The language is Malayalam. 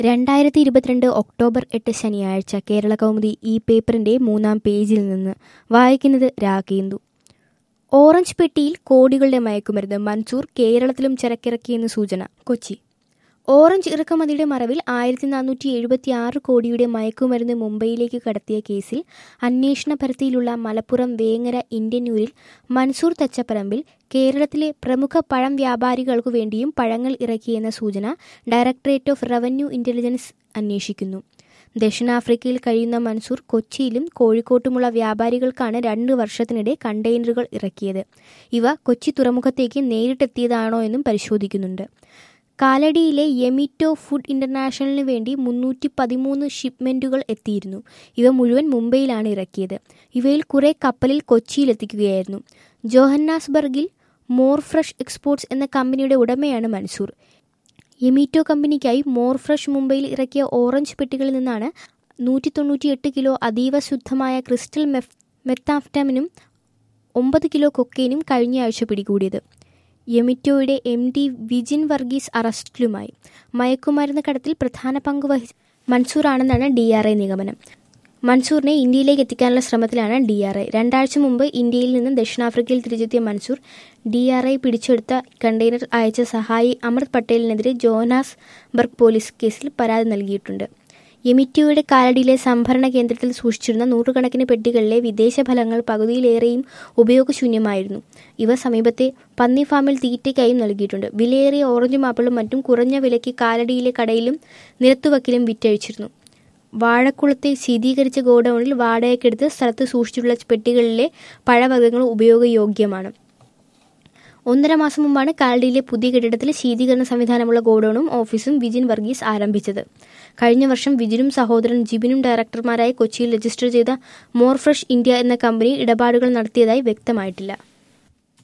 രണ്ടായിരത്തി ഇരുപത്തിരണ്ട് ഒക്ടോബർ എട്ട് ശനിയാഴ്ച കേരള കൗമുദി ഈ പേപ്പറിന്റെ മൂന്നാം പേജിൽ നിന്ന് വായിക്കുന്നത് രാഗേന്ദു ഓറഞ്ച് പെട്ടിയിൽ കോടികളുടെ മയക്കുമരുന്ന് മൻസൂർ കേരളത്തിലും ചരക്കിറക്കിയെന്ന് സൂചന കൊച്ചി ഓറഞ്ച് ഇറക്കുമതിയുടെ മറവിൽ ആയിരത്തി നാനൂറ്റി എഴുപത്തി ആറ് കോടിയുടെ മയക്കുമരുന്ന് മുംബൈയിലേക്ക് കടത്തിയ കേസിൽ അന്വേഷണ പരിധിയിലുള്ള മലപ്പുറം വേങ്ങര ഇന്ത്യന്നൂരിൽ മൻസൂർ തച്ചപ്പറമ്പിൽ കേരളത്തിലെ പ്രമുഖ പഴം വ്യാപാരികൾക്കു വേണ്ടിയും പഴങ്ങൾ ഇറക്കിയെന്ന സൂചന ഡയറക്ടറേറ്റ് ഓഫ് റവന്യൂ ഇന്റലിജൻസ് അന്വേഷിക്കുന്നു ദക്ഷിണാഫ്രിക്കയിൽ കഴിയുന്ന മൻസൂർ കൊച്ചിയിലും കോഴിക്കോട്ടുമുള്ള വ്യാപാരികൾക്കാണ് രണ്ട് വർഷത്തിനിടെ കണ്ടെയ്നറുകൾ ഇറക്കിയത് ഇവ കൊച്ചി തുറമുഖത്തേക്ക് നേരിട്ടെത്തിയതാണോ എന്നും പരിശോധിക്കുന്നുണ്ട് കാലടിയിലെ യെമിറ്റോ ഫുഡ് ഇന്റർനാഷണലിന് വേണ്ടി മുന്നൂറ്റി പതിമൂന്ന് ഷിപ്മെന്റുകൾ എത്തിയിരുന്നു ഇവ മുഴുവൻ മുംബൈയിലാണ് ഇറക്കിയത് ഇവയിൽ കുറെ കപ്പലിൽ കൊച്ചിയിലെത്തിക്കുകയായിരുന്നു ജോഹന്നാസ്ബർഗിൽ മോർ ഫ്രഷ് എക്സ്പോർട്സ് എന്ന കമ്പനിയുടെ ഉടമയാണ് മൻസൂർ യെമീറ്റോ കമ്പനിക്കായി മോർ ഫ്രഷ് മുംബൈയിൽ ഇറക്കിയ ഓറഞ്ച് പെട്ടികളിൽ നിന്നാണ് നൂറ്റി തൊണ്ണൂറ്റിയെട്ട് കിലോ അതീവ ശുദ്ധമായ ക്രിസ്റ്റൽ മെഫ് മെത്താഫ്റ്റാമിനും ഒമ്പത് കിലോ കൊക്കൈനും കഴിഞ്ഞ ആഴ്ച പിടികൂടിയത് യെമിറ്റോയുടെ എം ഡി വിജിൻ വർഗീസ് അറസ്റ്റിലുമായി മയക്കുമരുന്ന് കടത്തിൽ പ്രധാന പങ്ക് വഹിച്ച മൻസൂറാണെന്നാണ് ഡി ആർ ഐ നിഗമനം മൻസൂറിനെ ഇന്ത്യയിലേക്ക് എത്തിക്കാനുള്ള ശ്രമത്തിലാണ് ഡി ആർ ഐ രണ്ടാഴ്ച മുമ്പ് ഇന്ത്യയിൽ നിന്ന് ദക്ഷിണാഫ്രിക്കയിൽ തിരിച്ചെത്തിയ മൻസൂർ ഡി ആർ ഐ പിടിച്ചെടുത്ത കണ്ടെയ്നർ അയച്ച സഹായി അമൃത് പട്ടേലിനെതിരെ ജോനാസ് ബർഗ് പോലീസ് കേസിൽ പരാതി നൽകിയിട്ടുണ്ട് യെമിറ്റോയുടെ കാലടിയിലെ സംഭരണ കേന്ദ്രത്തിൽ സൂക്ഷിച്ചിരുന്ന നൂറുകണക്കിന് പെട്ടികളിലെ വിദേശ ഫലങ്ങൾ പകുതിയിലേറെയും ഉപയോഗശൂന്യമായിരുന്നു ഇവ സമീപത്തെ പന്നി ഫാമിൽ തീറ്റയ്ക്കായും നൽകിയിട്ടുണ്ട് വിലയേറിയ ഓറഞ്ചും ആപ്പിളും മറ്റും കുറഞ്ഞ വിലയ്ക്ക് കാലടിയിലെ കടയിലും നിരത്തുവക്കിലും വിറ്റഴിച്ചിരുന്നു വാഴക്കുളത്തെ ശീതീകരിച്ച ഗോഡൌണിൽ വാടകയ്ക്കെടുത്ത് സ്ഥലത്ത് സൂക്ഷിച്ചിട്ടുള്ള പെട്ടികളിലെ പഴവർഗ്ഗങ്ങൾ ഉപയോഗയോഗ്യമാണ് ഒന്നര മാസം മുമ്പാണ് കാലടിയിലെ പുതിയ കെട്ടിടത്തിൽ ശീതീകരണ സംവിധാനമുള്ള ഗോഡൌണും ഓഫീസും വിജിൻ വർഗീസ് ആരംഭിച്ചത് കഴിഞ്ഞ വർഷം വിജിനും സഹോദരൻ ജിബിനും ഡയറക്ടർമാരായി കൊച്ചിയിൽ രജിസ്റ്റർ ചെയ്ത മോർ ഫ്രഷ് ഇന്ത്യ എന്ന കമ്പനി ഇടപാടുകൾ നടത്തിയതായി വ്യക്തമായിട്ടില്ല